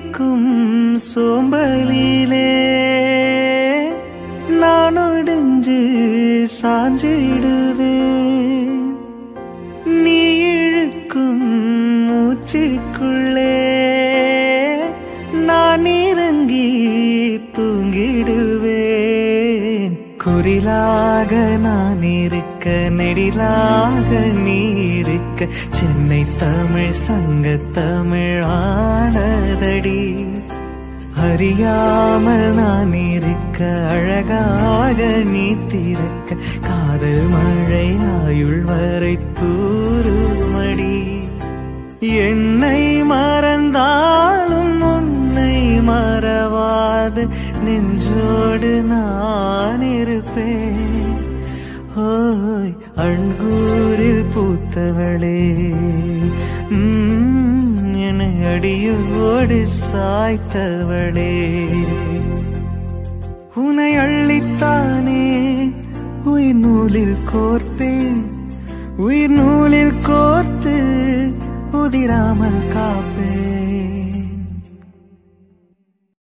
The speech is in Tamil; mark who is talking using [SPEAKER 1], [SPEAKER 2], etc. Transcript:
[SPEAKER 1] இருக்கும் சோம்பலிலே நான் ஒடிஞ்சு சாஞ்சிடுவேன் நீ இழுக்கும் மூச்சுக்குள்ளே நான் இறங்கி தூங்கிடுவேன் குரிலாக நான் இருக்க நெடிலாக நீ இருக்க சென்னை தமிழ் சங்க தமிழ் ஆனதடி அறியாமல் நான் இருக்க அழகாக நீ திறக்க காதல் மழை ஆயுள் வரை தூருமடி என்னை மறந்தாலும் உன்னை மறவாது நெஞ்சோடு நான் இருப்பேன் ஓய் அண்கூரில் பூத்தவளே உம், என்னை அடியோடு சாய்த்தவளே உனை அள்ளித்தானே உயிர் நூலில் கோர்ப்பேன் உயிர் நூலில் கோர்த்து உதிராமல் காப்பேன்